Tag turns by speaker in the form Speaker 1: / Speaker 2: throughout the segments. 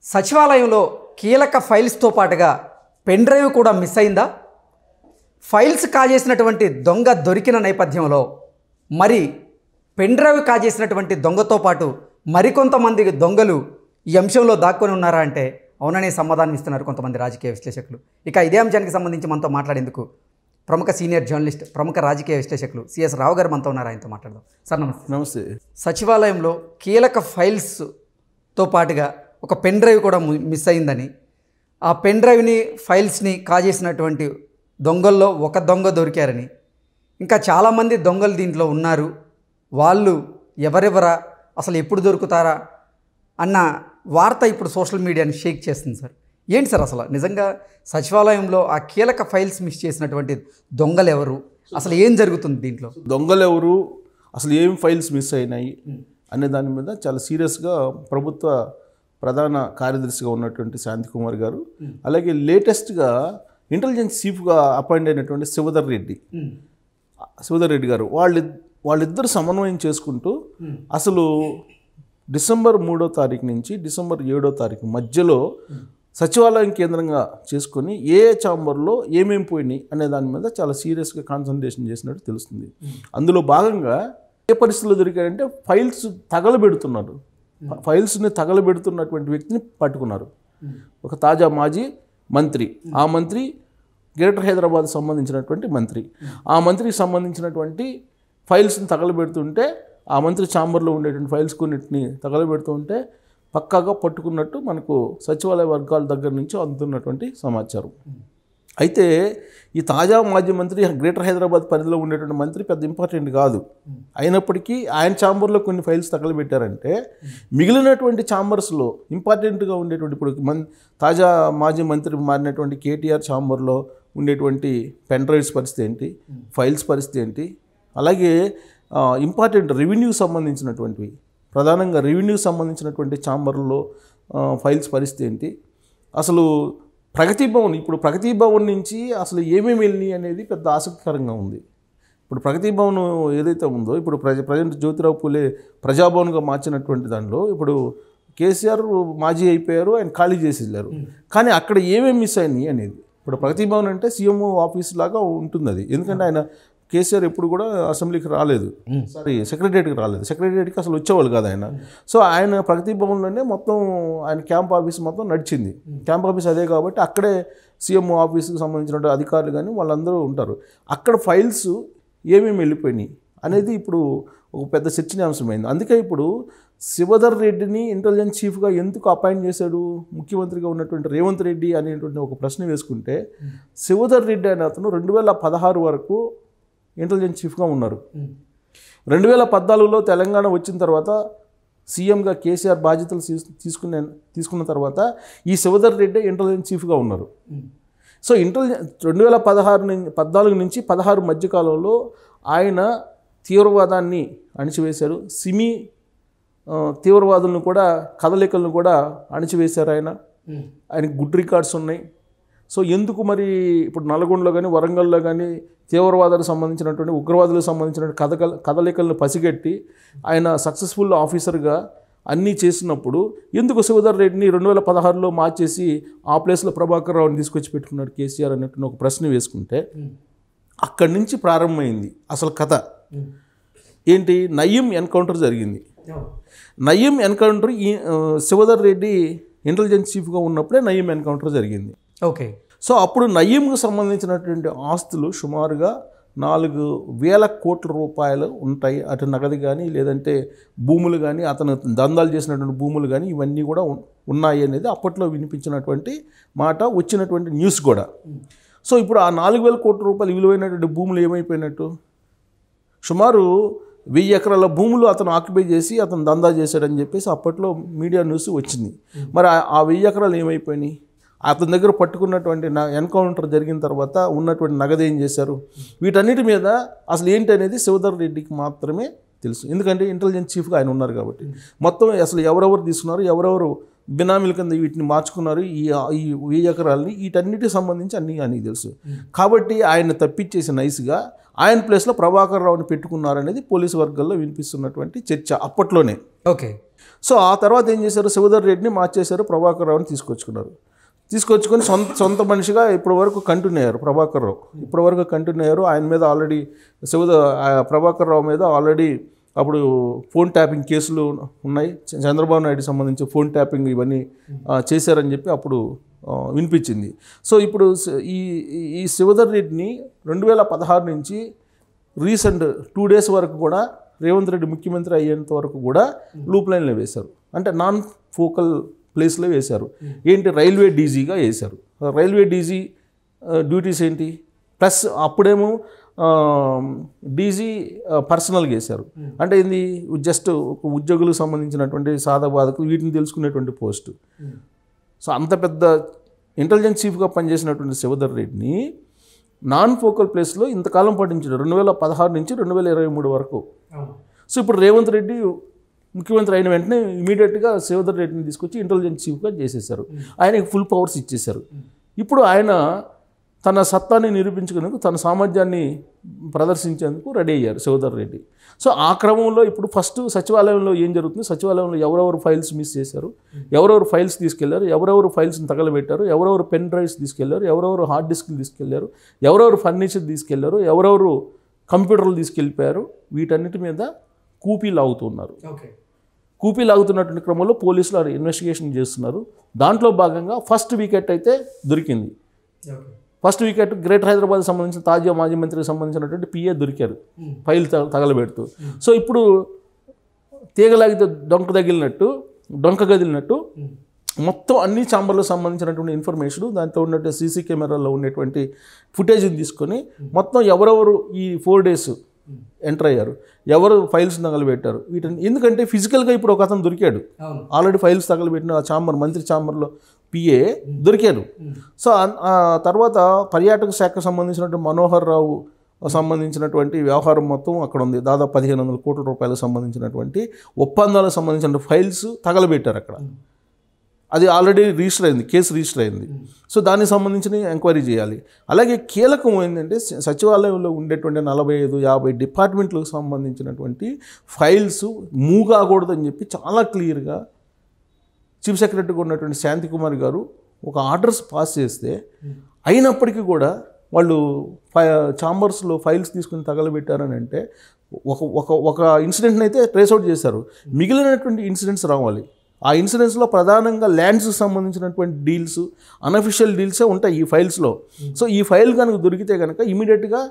Speaker 1: సచివాలయంలో కీలక ఫైల్స్తో పాటుగా పెన్ డ్రైవ్ కూడా మిస్ అయిందా ఫైల్స్ కాజేసినటువంటి దొంగ దొరికిన నేపథ్యంలో మరి పెన్ డ్రైవ్ కాజేసినటువంటి దొంగతో పాటు మరికొంతమంది దొంగలు ఈ అంశంలో దాక్కొని ఉన్నారా అంటే అవుననే సమాధానం ఇస్తున్నారు కొంతమంది రాజకీయ విశ్లేషకులు ఇక ఇదే అంశానికి సంబంధించి మనతో మాట్లాడేందుకు ప్రముఖ సీనియర్ జర్నలిస్ట్ ప్రముఖ రాజకీయ విశ్లేషకులు సిఎస్ రావు గారు మనతో ఉన్నారు ఆయనతో మాట్లాడదాం సార్ నమస్తే
Speaker 2: నమస్తే
Speaker 1: సచివాలయంలో కీలక ఫైల్స్తో పాటుగా ఒక పెన్ డ్రైవ్ కూడా ము- మిస్ అయిందని ఆ పెన్ డ్రైవ్ని ఫైల్స్ని కాజేసినటువంటి దొంగల్లో ఒక దొంగ దొరికారని ఇంకా చాలామంది దొంగలు దీంట్లో ఉన్నారు వాళ్ళు ఎవరెవరా అసలు ఎప్పుడు దొరుకుతారా అన్న వార్త ఇప్పుడు సోషల్ మీడియాని షేక్ చేస్తుంది సార్ ఏంటి సార్ అసలు నిజంగా సచివాలయంలో ఆ కీలక ఫైల్స్ మిస్ చేసినటువంటి దొంగలు ఎవరు అసలు ఏం జరుగుతుంది దీంట్లో
Speaker 2: దొంగలు ఎవరు అసలు ఏం ఫైల్స్ మిస్ అయినాయి అనే దాని మీద చాలా సీరియస్గా ప్రభుత్వ ప్రధాన కార్యదర్శిగా ఉన్నటువంటి శాంతి కుమార్ గారు అలాగే లేటెస్ట్గా ఇంటెలిజెన్స్ చీఫ్గా అపాయింట్ అయినటువంటి శివధర్ రెడ్డి శివధర్ రెడ్డి గారు వాళ్ళి వాళ్ళిద్దరు సమన్వయం చేసుకుంటూ అసలు డిసెంబర్ మూడో తారీఖు నుంచి డిసెంబర్ ఏడో తారీఖు మధ్యలో సచివాలయం కేంద్రంగా చేసుకొని ఏ ఏ ఛాంబర్లో ఏమేమి పోయినాయి అనే దాని మీద చాలా సీరియస్గా కాన్సన్ట్రేషన్ చేసినట్టు తెలుస్తుంది అందులో భాగంగా ఏ పరిస్థితుల్లో దొరికారంటే ఫైల్స్ తగలబెడుతున్నారు ఫైల్స్ని తగలబెడుతున్నటువంటి వ్యక్తిని పట్టుకున్నారు ఒక తాజా మాజీ మంత్రి ఆ మంత్రి గ్రేటర్ హైదరాబాద్ సంబంధించినటువంటి మంత్రి ఆ మంత్రికి సంబంధించినటువంటి ఫైల్స్ని తగలబెడుతుంటే ఆ మంత్రి ఛాంబర్లో ఉండేటువంటి ఫైల్స్ కొన్నిటిని తగలబెడుతూ ఉంటే పక్కాగా పట్టుకున్నట్టు మనకు సచివాలయ వర్గాల దగ్గర నుంచి అందుతున్నటువంటి సమాచారం అయితే ఈ తాజా మాజీ మంత్రి గ్రేటర్ హైదరాబాద్ పరిధిలో ఉండేటువంటి మంత్రి పెద్ద ఇంపార్టెంట్ కాదు అయినప్పటికీ ఆయన ఛాంబర్లో కొన్ని ఫైల్స్ తగలబెట్టారంటే మిగిలినటువంటి ఛాంబర్స్లో ఇంపార్టెంట్గా ఉండేటువంటి ఇప్పుడు మన్ తాజా మాజీ మంత్రి మారినటువంటి కేటీఆర్ ఛాంబర్లో ఉండేటువంటి పెన్ డ్రైవ్స్ పరిస్థితి ఏంటి ఫైల్స్ పరిస్థితి ఏంటి అలాగే ఇంపార్టెంట్ రెవెన్యూ సంబంధించినటువంటివి ప్రధానంగా రెవెన్యూ సంబంధించినటువంటి ఛాంబర్లో ఫైల్స్ పరిస్థితి ఏంటి అసలు ప్రగతి భవన్ ఇప్పుడు ప్రగతి భవన్ నుంచి అసలు ఏమేమి వెళ్ళినాయి అనేది పెద్ద ఆసక్తికరంగా ఉంది ఇప్పుడు ప్రగతి భవన్ ఏదైతే ఉందో ఇప్పుడు ప్రజ ప్రజెంట్ జ్యోతిరావు పూలే ప్రజాభవన్గా మార్చినటువంటి దానిలో ఇప్పుడు కేసీఆర్ మాజీ అయిపోయారు ఆయన ఖాళీ చేసి వెళ్ళారు కానీ అక్కడ ఏమేమి మిస్ అయినాయి అనేది ఇప్పుడు ప్రగతి భవన్ అంటే సీఎం ఆఫీస్ లాగా ఉంటుంది అది ఎందుకంటే ఆయన కేసీఆర్ ఎప్పుడు కూడా అసెంబ్లీకి రాలేదు సారీ సెక్రటరియట్కి రాలేదు సెక్రటరియట్కి అసలు వచ్చేవాళ్ళు కాదు ఆయన సో ఆయన ప్రగతి భవన్లోనే మొత్తం ఆయన క్యాంప్ ఆఫీస్ మొత్తం నడిచింది క్యాంప్ ఆఫీస్ అదే కాబట్టి అక్కడే సీఎం ఆఫీస్కి సంబంధించిన అధికారులు కానీ వాళ్ళందరూ ఉంటారు అక్కడ ఫైల్స్ ఏమేమి వెళ్ళిపోయినాయి అనేది ఇప్పుడు ఒక పెద్ద చర్చనీయాంశమైంది అందుకే ఇప్పుడు శివధర్ రెడ్డిని ఇంటెలిజెన్స్ చీఫ్గా ఎందుకు అపాయింట్ చేశాడు ముఖ్యమంత్రిగా ఉన్నటువంటి రేవంత్ రెడ్డి అనేటువంటి ఒక ప్రశ్న వేసుకుంటే శివధర్ రెడ్డి అనే అతను రెండు వేల పదహారు వరకు ఇంటెలిజెన్స్ చీఫ్గా ఉన్నారు రెండు వేల పద్నాలుగులో తెలంగాణ వచ్చిన తర్వాత సీఎంగా కేసీఆర్ బాధ్యతలు తీసు- తీసుకునే తీసుకున్న తర్వాత ఈ శివధర్ రెడ్డి ఇంటెలిజెన్స్ చీఫ్గా ఉన్నారు సో ఇంటెలిజెన్స్ రెండు వేల పదహారు నుంచి పద్నాలుగు నుంచి పదహారు మధ్యకాలంలో ఆయన తీవ్రవాదాన్ని అణిచివేశారు సిమి ఆ, తీవ్రవాదులను కూడా కదలికలను కూడా అణిచివేశారు ఆయన ఆయనకి గుడ్ రికార్డ్స్ ఉన్నాయి సో ఎందుకు మరి ఇప్పుడు నల్గొండలో కానీ వరంగల్లో కానీ తీవ్రవాదాలకు సంబంధించినటువంటి ఉగ్రవాదులకు సంబంధించినటువంటి కథక కదలికలను పసిగట్టి ఆయన సక్సెస్ఫుల్ ఆఫీసర్గా అన్నీ చేసినప్పుడు ఎందుకు శివధర్ రెడ్డిని రెండు వేల పదహారులో మార్చేసి ఆ ప్లేస్లో ప్రభాకర్ రావుని తీసుకొచ్చి పెట్టుకున్నాడు కేసీఆర్ అన్నట్టు ఒక ప్రశ్న వేసుకుంటే అక్కడి నుంచి ప్రారంభమైంది అసలు కథ ఏంటి నయీం ఎన్కౌంటర్ జరిగింది నయీం ఎన్కౌంటర్ ఈ ఆ, శివధర్ రెడ్డి ఇంటెలిజెన్స్ చీఫ్గా ఉన్నప్పుడే నయీం ఎన్కౌంటర్ జరిగింది
Speaker 1: ఓకే
Speaker 2: సో అప్పుడు నయీంకు సంబంధించినటువంటి ఆస్తులు సుమారుగా నాలుగు వేల కోట్ల రూపాయలు ఉంటాయి అటు నగదు కానీ లేదంటే భూములు కానీ అతను దందాలు చేసినటువంటి భూములు కానీ ఇవన్నీ కూడా ఉన్- ఉన్నాయి అనేది అప్పట్లో వినిపించినటువంటి మాట వచ్చినటువంటి న్యూస్ కూడా సో ఇప్పుడు ఆ నాలుగు వేల కోట్ల రూపాయలు విలువైనటువంటి భూములు ఏమైపోయినట్టు సుమారు వెయ్యి ఎకరాల భూములు అతను ఆక్యుపై చేసి అతను దందా చేశాడని చెప్పేసి అప్పట్లో మీడియా న్యూస్ వచ్చింది మరి ఆ- ఆ వెయ్యి ఎకరాలు ఏమైపోయినాయి అతని దగ్గర పట్టుకున్నటువంటి నా ఎన్కౌంటర్ జరిగిన తర్వాత ఉన్నటువంటి నగదు ఏం చేశారు వీటన్నిటి మీద అసలు ఏంటి అనేది శివధర్ రెడ్డికి మాత్రమే తెలుసు ఎందుకంటే ఇంటెలిజెన్స్ చీఫ్గా ఆయన ఉన్నారు కాబట్టి మొత్తం అసలు ఎవరెవరు తీసుకున్నారు ఎవరెవరు బినామీల కింద వీటిని మార్చుకున్నారు ఈ ఈ వెయ్యి ఎకరాలని వీటన్నిటికి సంబంధించి అన్నీ ఆయనకి తెలుసు కాబట్టి ఆయన తప్పించేసి నైస్గా ఆయన ప్లేస్లో ప్రభాకర్ రావుని పెట్టుకున్నారనేది పోలీసు వర్గాల్లో వినిపిస్తున్నటువంటి చర్చ అప్పట్లోనే
Speaker 1: ఓకే
Speaker 2: సో ఆ తర్వాత ఏం చేశారు శివధర్ రెడ్డిని మార్చేశారు ప్రభాకర్ రావుని తీసుకొచ్చుకున్నారు తీసుకొచ్చుకొని సొంత సొంత మనిషిగా ఇప్పటి వరకు కంటిన్యూ అయ్యారు ప్రభాకర్ రావు ఇప్పటి వరకు కంటిన్యూ అయ్యారు ఆయన మీద ఆల్రెడీ శివద ఆ ప్రభాకర్ రావు మీద ఆల్రెడీ అప్పుడు ఫోన్ ట్యాపింగ్ కేసులు ఉన్నాయి చ- చంద్రబాబు నాయుడు సంబంధించి ఫోన్ ట్యాపింగ్ ఇవన్నీ ఆ, చేశారని చెప్పి అప్పుడు ఆ, వినిపించింది సో ఇప్పుడు స- ఈ ఈ- ఈ శివధర్ రెడ్డిని రెండు వేల పదహారు నుంచి రీసెంట్ టూ డేస్ వరకు కూడా రేవంత్ రెడ్డి ముఖ్యమంత్రి అయ్యేంత వరకు కూడా లూప్ లైన్లో వేశారు అంటే నాన్ ఫోకల్ ప్లేస్లో వేశారు ఏంటి రైల్వే డీజీగా వేశారు రైల్వే డీజీ డ్యూటీస్ ఏంటి ప్లస్ అప్పుడేమో డీజీ పర్సనల్గా వేశారు అంటే ఇది జస్ట్ ఒక ఉద్యోగులకు సంబంధించినటువంటి సాధక బాధకు వీటిని తెలుసుకునేటువంటి పోస్టు సో అంత పెద్ద ఇంటెలిజెన్స్ చీఫ్గా పనిచేసినటువంటి శివధర్ రెడ్డిని నాన్ ఫోకల్ ప్లేస్లో ఇంతకాలం పట్టించాడు రెండు వేల పదహారు నుంచి రెండు వేల ఇరవై మూడు వరకు సో ఇప్పుడు రేవంత్ రెడ్డి ముఖ్యమంత్రి అయిన వెంటనే ఇమీడియట్గా శివధర్ రెడ్డిని తీసుకొచ్చి ఇంటెలిజెన్స్ చీఫ్గా చేసేసారు ఆయనకి ఫుల్ పవర్స్ ఇచ్చేశారు ఇప్పుడు ఆయన తన సత్తాన్ని నిరూపించుకునేందుకు తన సామర్థ్యాన్ని ప్రదర్శించేందుకు రెడీ అయ్యారు శివధర్ రెడ్డి సో ఆ క్రమంలో ఇప్పుడు ఫస్ట్ సచివాలయంలో ఏం జరుగుతుంది సచివాలయంలో ఎవరెవరు ఫైల్స్ మిస్ చేశారు ఎవరెవరు ఫైల్స్ తీసుకెళ్లారు ఎవరెవరు ఫైల్స్ని తగలబెట్టారు ఎవరెవరు పెన్ డ్రైవ్స్ తీసుకెళ్లారు ఎవరెవరు హార్డ్ డిస్క్లు తీసుకెళ్లారు ఎవరెవరు ఫర్నిచర్ తీసుకెళ్లారు ఎవరెవరు కంప్యూటర్లు తీసుకెళ్ళిపోయారు వీటన్నిటి మీద కూపీ లాగుతున్నారు
Speaker 1: ఓకే
Speaker 2: కూపీ లాగుతున్నటువంటి క్రమంలో పోలీసులు అది ఇన్వెస్టిగేషన్ చేస్తున్నారు దాంట్లో భాగంగా ఫస్ట్ వికెట్ అయితే దొరికింది
Speaker 1: okay
Speaker 2: first wicket greater Hyderabad సంబంధించిన తాజా మాజీ మంత్రికి సంబంధించినటువంటి పిఏ దొరికారు ఫైల్ త- తగలబెడుతూ సో ఇప్పుడు తీగలాగితే డొంక తగిలినట్టు డొంక గదిలినట్టు మొత్తం అన్ని ఛాంబర్లకు సంబంధించినటువంటి ఇన్ఫర్మేషన్ దాంతో ఉన్నటువంటి సీసీ కెమెరాలో ఉండేటువంటి ఫుటేజ్ని తీసుకొని మొత్తం ఎవరెవరు ఈ ఫోర్ డేస్ ఎంటర్ అయ్యారు ఎవరు ఫైల్స్ తగలబెట్టారు వీటిని ఎందుకంటే ఫిజికల్గా ఇప్పుడు ఒక అతను దొరికాడు
Speaker 1: అవును
Speaker 2: ఆల్రెడీ ఫైల్స్ తగలబెట్టిన ఆ ఛాంబర్ మంత్రి ఛాంబర్లో పిఏ దొరికారు సో ఆ- ఆ తర్వాత పర్యాటక శాఖకు సంబంధించినటువంటి మనోహర్ రావు సంబంధించినటువంటి వ్యవహారం మొత్తం అక్కడ ఉంది దాదాపు పదిహేను వందల కోట్ల రూపాయలకు సంబంధించినటువంటి ఒప్పందాలకు సంబంధించిన ఫైల్స్ తగలబెట్టారు అక్కడ అది ఆల్రెడీ రిజిస్టర్ అయింది కేసు రిజిస్టర్ అయింది సో దానికి సంబంధించిన ఎంక్వైరీ చేయాలి అలాగే కీలకం ఏంటంటే స- సచివాలయంలో ఉండేటువంటి నలభై ఐదు యాభై డిపార్ట్మెంట్లకు సంబంధించినటువంటి ఫైల్స్ మూవ్ కాకూడదని చెప్పి చాలా క్లియర్గా చీఫ్ సెక్రటరీగా ఉన్నటువంటి శాంతి కుమార్ గారు ఒక ఆర్డర్స్ పాస్ చేస్తే అయినప్పటికీ కూడా వాళ్ళు ఫై ఛాంబర్స్లో ఫైల్స్ తీసుకుని తగలబెట్టారని అంటే ఒక ఒక ఒక ఇన్సిడెంట్ని అయితే ట్రేస్ అవుట్ చేశారు మిగిలినటువంటి ఇన్సిడెంట్స్ రావాలి ఆ ఇన్సిడెంట్స్లో ప్రధానంగా ల్యాండ్స్కి సంబంధించినటువంటి డీల్స్ అన్అఫిషియల్ డీల్సే ఉంటాయి ఈ ఫైల్స్లో సో ఈ ఫైల్ కనుక దొరికితే కనుక ఇమీడియట్గా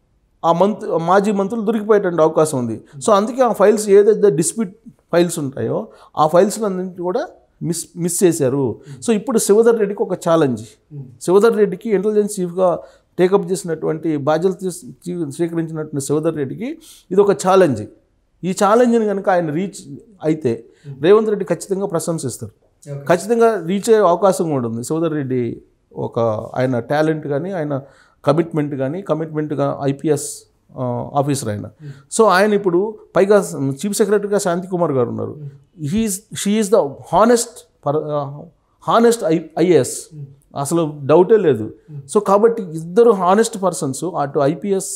Speaker 2: ఆ మంత్ మాజీ మంత్రులు దొరికిపోయేటువంటి అవకాశం ఉంది సో అందుకే ఆ ఫైల్స్ ఏదైతే డిస్ప్యూట్ ఫైల్స్ ఉంటాయో ఆ ఫైల్స్ అన్నింటి కూడా మిస్ మిస్ చేశారు సో ఇప్పుడు శివధర్ రెడ్డికి ఒక ఛాలెంజ్ శివధర్ రెడ్డికి ఇంటెలిజెన్స్ చీఫ్గా టేకప్ చేసినటువంటి బాధ్యత తీస్- చీ- స్వీకరించినటువంటి శివధర్ రెడ్డికి ఇది ఒక ఛాలెంజ్ ఈ ఛాలెంజ్ని కనుక ఆయన రీచ్ అయితే రేవంత్ రెడ్డి ఖచ్చితంగా ప్రశంసిస్తారు ఖచ్చితంగా రీచ్ అయ్యే అవకాశం కూడా ఉంది శివధర్ రెడ్డి ఒక ఆయన టాలెంట్ కానీ ఆయన కమిట్మెంట్ కానీ కమిట్మెంట్గా ఐపీఎస్ ఆఫీసర్ ఆయన సో ఆయన ఇప్పుడు పైగా చీఫ్ సెక్రటరీగా శాంతి కుమార్ గారు ఉన్నారు he is she is the honest per honest I IAS అసలు డౌటే లేదు సో కాబట్టి ఇద్దరు హానెస్ట్ పర్సన్స్ అటు ఐపీఎస్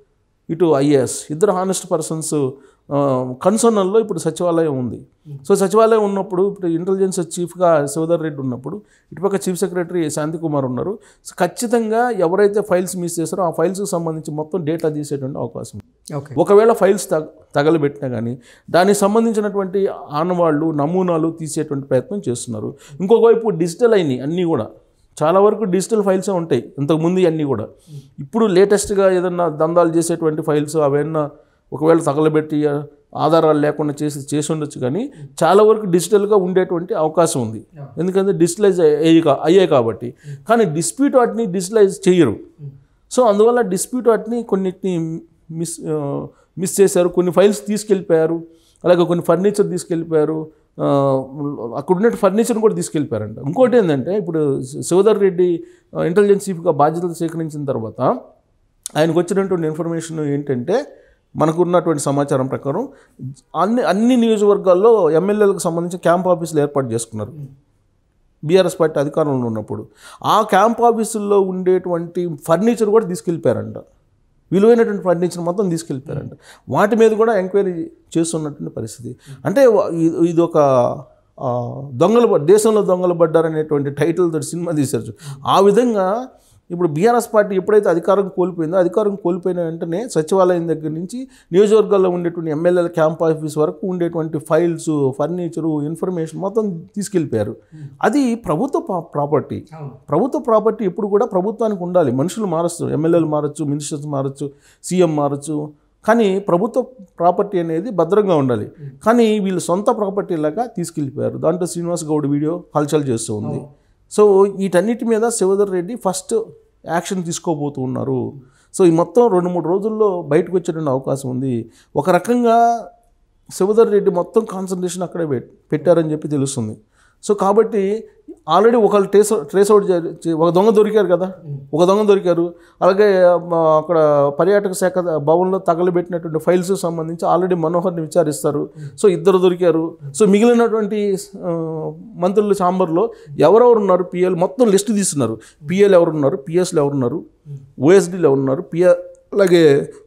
Speaker 2: ఇటు ఐఏఎస్ ఇద్దరు హానెస్ట్ పర్సన్స్ కన్సర్నల్లో ఇప్పుడు సచివాలయం ఉంది సో సచివాలయం ఉన్నప్పుడు ఇప్పుడు ఇంటెలిజెన్స్ చీఫ్గా శివధర్ రెడ్డి ఉన్నప్పుడు ఇటుపక్క చీఫ్ సెక్రటరీ శాంతి కుమార్ ఉన్నారు సో ఖచ్చితంగా ఎవరైతే ఫైల్స్ మిస్ చేస్తారో ఆ ఫైల్స్కి సంబంధించి మొత్తం డేటా తీసేటువంటి అవకాశం ఉంది.
Speaker 1: ఓకే
Speaker 2: ఒకవేళ ఫైల్స్ తగ తగలబెట్టినా కానీ దానికి సంబంధించినటువంటి ఆనవాళ్ళు నమూనాలు తీసేటువంటి ప్రయత్నం చేస్తున్నారు ఇంకొక వైపు డిజిటల్ అయినాయి అన్నీ కూడా చాలా వరకు డిజిటల్ ఫైల్సే ఉంటాయి ఇంతకుముందు అన్నీ కూడా ఇప్పుడు లేటెస్ట్గా ఏదన్నా దందాలు చేసేటువంటి ఫైల్స్ అవన్నీ ఒకవేళ తగలబెట్టి ఆధారాలు లేకుండా చేసి చేసి ఉండొచ్చు కానీ చాలా వరకు డిజిటల్గా ఉండేటువంటి అవకాశం ఉంది ఎందుకంటే డిజిటలైజ్ అయ్యి కా- అయ్యాయి కాబట్టి కానీ డిస్ప్యూట్ వాటిని డిజిటలైజ్ చేయరు సో అందువల్ల డిస్ప్యూట్ వాటిని కొన్నిటిని మిస్ ఆ, మిస్ చేశారు కొన్ని ఫైల్స్ తీసుకెళ్ళిపోయారు అలాగే కొన్ని ఫర్నిచర్ తీసుకెళ్ళిపోయారు ఆ, అక్కడ ఉన్న ఫర్నిచర్ని కూడా తీసుకెళ్ళిపోయారంట ఇంకోటి ఏంటంటే ఇప్పుడు శివధర్ రెడ్డి ఆ, ఇంటెలిజెన్స్ చీఫ్గా బాధ్యతలు స్వీకరించిన తర్వాత ఆయనకు వచ్చినటువంటి ఇన్ఫర్మేషన్ ఏంటంటే మనకు ఉన్నటువంటి సమాచారం ప్రకారం అన్ని అన్ని నియోజకవర్గాల్లో ఎమ్మెల్యేలకు సంబంధించి క్యాంప్ ఆఫీసులు ఏర్పాటు చేసుకున్నారు బీఆర్ఎస్ పార్టీ అధికారంలో ఉన్నప్పుడు ఆ క్యాంప్ ఆఫీసుల్లో ఉండేటువంటి ఫర్నిచర్ కూడా తీసుకెళ్ళిపోయారంట విలువైనటువంటి ఫర్నిచర్ మొత్తం తీసుకెళ్ళిపోయారంట వాటి మీద కూడా ఎంక్వైరీ చేస్తున్నటువంటి పరిస్థితి అంటే వా- ఇది- ఇది ఒక ఆ, దొంగలు పడ్- దేశంలో దొంగలు పడ్డారనేటువంటి టైటిల్ తోటి సినిమా తీశారు ఆ విధంగా ఇప్పుడు బీఆర్ఎస్ పార్టీ ఎప్పుడైతే అధికారం కోల్పోయిందో అధికారం కోల్పోయిన వెంటనే సచివాలయం దగ్గర నుంచి నియోజకవర్గాల్లో ఉండేటువంటి ఎమ్మెల్యేల క్యాంప్ ఆఫీస్ వరకు ఉండేటువంటి ఫైల్స్ ఫర్నిచరు ఇన్ఫర్మేషన్ మొత్తం తీసుకెళ్ళిపోయారు అది ప్రభుత్వ పా- ప్రాపర్టీ ప్రభుత్వ ప్రాపర్టీ ఎప్పుడు కూడా ప్రభుత్వానికి ఉండాలి మనుషులు మారచ్చు ఎమ్మెల్యేలు మారచ్చు మినిస్టర్స్ మారచ్చు సీఎం మారచ్చు కానీ ప్రభుత్వ ప్రాపర్టీ అనేది భద్రంగా ఉండాలి కానీ వీళ్ళు సొంత ప్రాపర్టీ లాగా తీసుకెళ్ళిపోయారు దాంట్లో శ్రీనివాస్ గౌడ్ వీడియో హల్చల్ చేస్తూ ఉంది సో వీటన్నిటి మీద శివధర్ రెడ్డి ఫస్ట్ యాక్షన్ తీసుకోబోతూ ఉన్నారు సో ఈ మొత్తం రెండు మూడు రోజుల్లో బయటకు వచ్చేటువంటి అవకాశం ఉంది ఒక రకంగా శివధర్ రెడ్డి మొత్తం కాన్సన్ట్రేషన్ అక్కడే పెట్- పెట్టారని చెప్పి తెలుస్తుంది సో కాబట్టి ఆల్రెడీ ఒకళ్ళు ట్రేస్ ట్రేస్ అవుట్ చే- చే- ఒక దొంగ దొరికారు కదా ఒక దొంగ దొరికారు అలాగే మా అక్కడ పర్యాటక శాఖ భవన్లో తగలబెట్టినటువంటి ఫైల్స్ సంబంధించి ఆల్రెడీ మనోహర్ని విచారిస్తారు సో ఇద్దరు దొరికారు సో మిగిలినటువంటి ఆ, మంత్రుల ఛాంబర్లో ఎవరెవరు ఉన్నారు పిఎల్ మొత్తం లిస్ట్ తీస్తున్నారు పిఎల్ ఎవరున్నారు పిఎస్లు ఎవరున్నారు ఓఎస్డీలు ఎవరున్నారు పిఆర్ అలాగే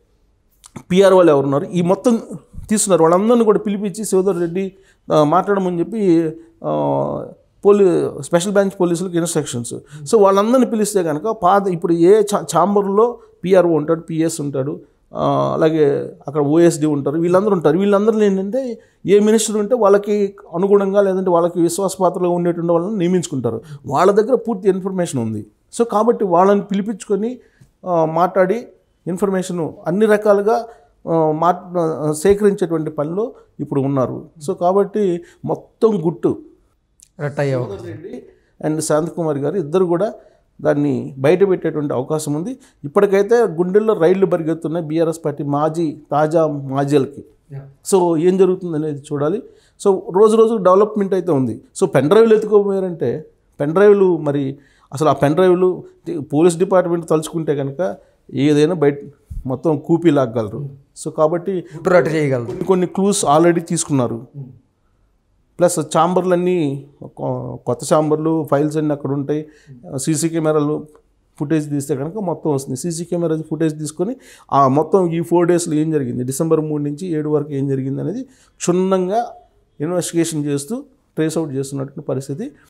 Speaker 2: పిఆర్ వాళ్ళు ఎవరున్నారు ఈ మొత్తం తీస్తున్నారు వాళ్ళందరినీ కూడా పిలిపించి శివధర్ రెడ్డి ఆ, మాట్లాడమని చెప్పి ఆ, పోలీ స్పెషల్ బ్రాంచ్ పోలీసులకు ఇన్స్ట్రక్షన్స్ సో వాళ్ళందరినీ పిలిస్తే కనుక పాత ఇప్పుడు ఏ చా ఛాంబర్లో పిఆర్ఓ ఉంటాడు పిఎస్ ఉంటాడు ఆ, అలాగే అక్కడ ఓఎస్డి ఉంటారు వీళ్ళందరూ ఉంటారు వీళ్ళందరూ ఏంటంటే ఏ మినిస్టర్ ఉంటే వాళ్ళకి అనుగుణంగా లేదంటే వాళ్ళకి విశ్వాసపాత్రగా ఉండేటువంటి వాళ్ళని నియమించుకుంటారు వాళ్ళ దగ్గర పూర్తి ఇన్ఫర్మేషన్ ఉంది సో కాబట్టి వాళ్ళని పిలిపించుకొని ఆ, మాట్లాడి ఇన్ఫర్మేషన్ అన్ని రకాలుగా ఆ, మా ఆ, సేకరించేటువంటి పనిలో ఇప్పుడు ఉన్నారు సో కాబట్టి మొత్తం గుట్టు
Speaker 1: రట్టయ్య
Speaker 2: రెడ్డి అండ్ శాంతకుమార్ గారు ఇద్దరు కూడా దాన్ని బయట పెట్టేటువంటి అవకాశం ఉంది ఇప్పటికైతే గుండెల్లో రైళ్లు పరిగెత్తున్నాయి బీఆర్ఎస్ పార్టీ మాజీ తాజా మాజీలకి సో ఏం జరుగుతుంది అనేది చూడాలి సో రోజు రోజు డెవలప్మెంట్ అయితే ఉంది సో పెన్ డ్రైవ్లు ఎత్తుకోపోయారంటే పెన్ డ్రైవ్లు మరి అసలు ఆ పెన్ డ్రైవ్లు పోలీస్ డిపార్ట్మెంట్ తలుచుకుంటే కనుక ఏదైనా బయట మొత్తం కూపీ లాగలరు సో కాబట్టి
Speaker 1: గుట్టురట్టు చేయగలరు
Speaker 2: కొన్ని కొన్ని క్లూస్ ఆల్రెడీ తీసుకున్నారు ప్లస్ ఛాంబర్లన్నీ కొ- కొత్త ఛాంబర్లు ఫైల్స్ అన్నీ అక్కడ ఉంటాయి సీసీ కెమెరాలు ఫుటేజ్ తీస్తే కనుక మొత్తం వస్తుంది సీసీ కెమెరా ఫుటేజ్ తీసుకొని ఆ మొత్తం ఈ ఫోర్ డేస్లో ఏం జరిగింది డిసెంబర్ మూడు నుంచి ఏడు వరకు ఏం జరిగింది అనేది క్షుణ్ణంగా ఇన్వెస్టిగేషన్ చేస్తూ ట్రేస్ అవుట్ చేస్తున్నటువంటి పరిస్థితి